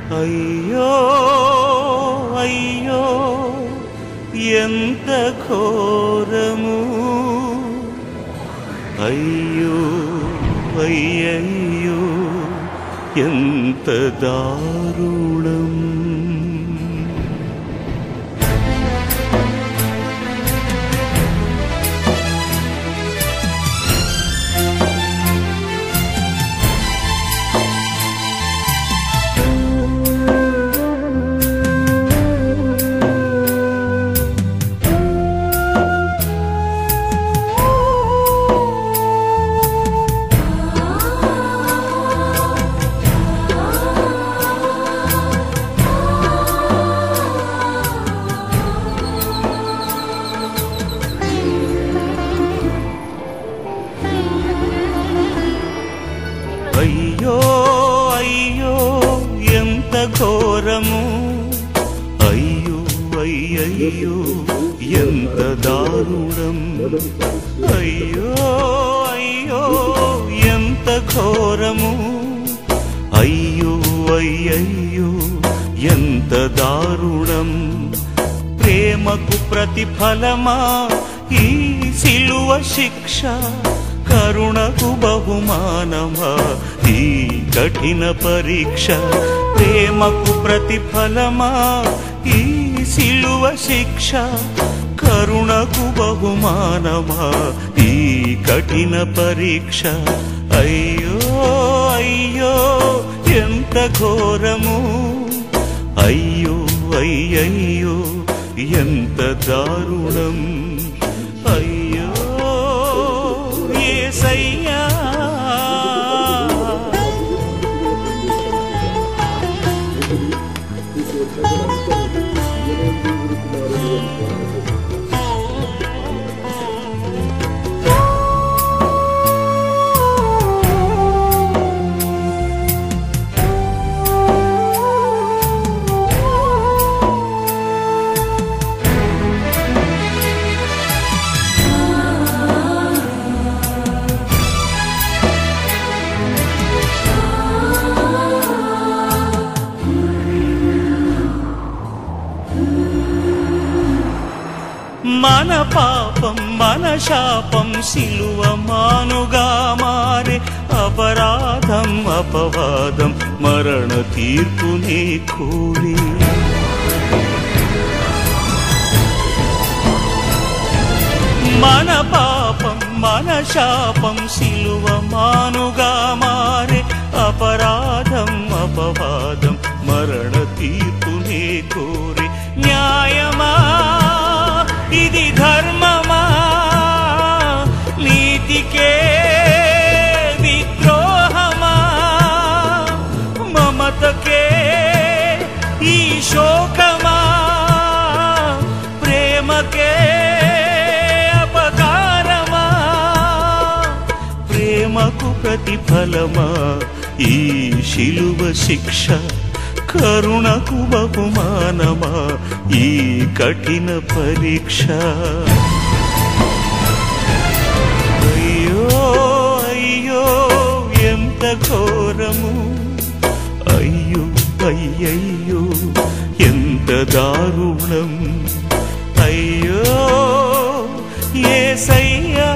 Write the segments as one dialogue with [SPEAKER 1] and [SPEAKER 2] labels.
[SPEAKER 1] అయ్యో అయ్యో ఎంత ఘోరము అయ్యో అయ్యయ్యో ఎంత దారుణం అయ్యో అయ్యో ఎంత ఘోరము అయ్యో అయ్యయ్యో ఎంత దారుణం అయ్యో అయ్యో ఎంత ఘోరము అయ్యో అయ్యయ్యో ఎంత దారుణం ప్రేమకు ప్రతిఫలమా ఈ సిలువ శిక్ష కరుణకు బహుమానమా ఈ కఠిన పరీక్ష ప్రేమకు ప్రతిఫలమా ఈ సిలువ శిక్ష కరుణకు బహుమానమా ఈ కఠిన పరీక్ష అయ్యో అయ్యో ఎంత ఘోరము అయ్యో అయ్యయ్యో ఎంత దారుణం అయ్యో ఏసయ్యా మన పాపం మన శాపం సిలువ మానుగా మారే అపరాధం అపవాదం మరణ తీర్పునే కోరి మన పాపం మన శాపం సిలువ మానుగా మారే అపరాధం అపవాదం మరణ తీర్పునే కోరి న్యాయమా ఇది ధర్మమా నీతికే విద్రోహమా మమతకే ఈ శోకమా ప్రేమకే అపకారమా ప్రేమకు ప్రతిఫలమా ఈ శిలువ శిక్ష కరుణకు బహుమానమా ఈ కఠిన పరీక్ష అయ్యో అయ్యో ఎంత ఘోరము అయ్యో అయ్యయ్యో ఎంత దారుణం అయ్యో ఏసయ్యా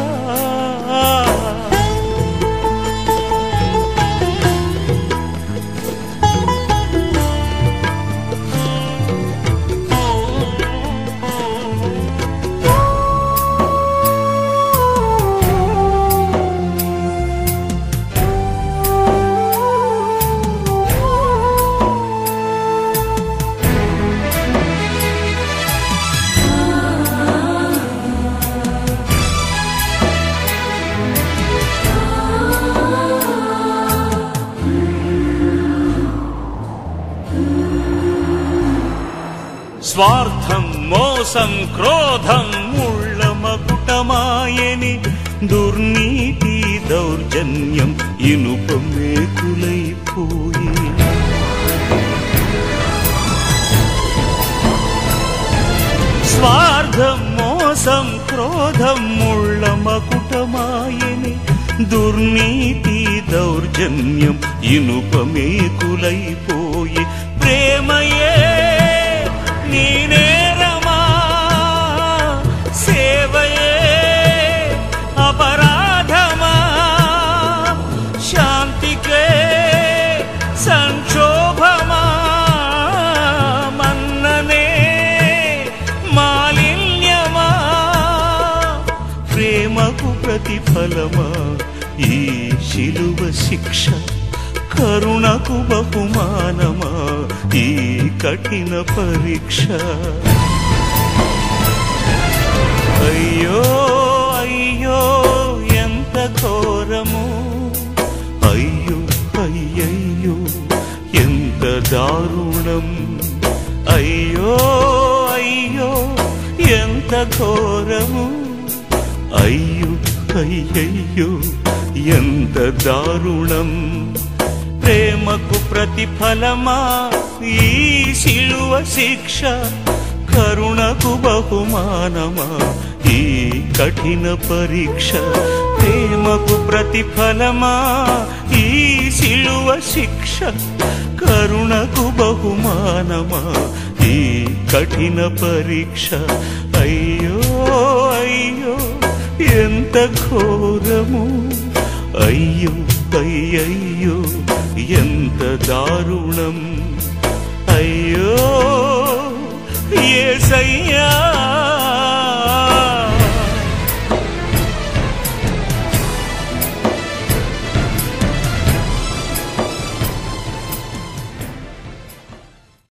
[SPEAKER 1] స్వార్థం మోసం క్రోధం ముళ్ళ మకుటమాయని దుర్నీతి దౌర్జన్యం ఇనుప మేకులైపోయి స్వార్థం మోసం క్రోధం ముళ్ళ మకుటమాయని దుర్నీతి దౌర్జన్యం ఇనుపమేకులైపోయి ప్రేమయే నీ నేరమా సేవయే అపరాధమా శాంతికే సంక్షోభమా మన్ననే మాలిన్యమా ప్రేమకు ప్రతిఫలమా ఈ శిలువ శిక్ష కరుణకు బహుమానమా ఈ కఠిన పరీక్ష అయ్యో అయ్యో ఎంత ఘోరము అయ్యో అయ్యయ్యో ఎంత దారుణం అయ్యో అయ్యో ఎంత ఘోరము అయ్యో అయ్యయ్యో ఎంత దారుణం ప్రేమకు ప్రతిఫలమా ఈ శిలువ శిక్ష కరుణకు బహుమానమా ఈ కఠిన పరీక్ష ప్రేమకు ప్రతిఫలమా ఈ శిలువ శిక్ష కరుణకు బహుమానమా ఈ కఠిన పరీక్ష అయ్యో అయ్యో ఎంత ఘోరము అయ్యో అయ్యయ్యో ఎంత దారుణం అయ్యో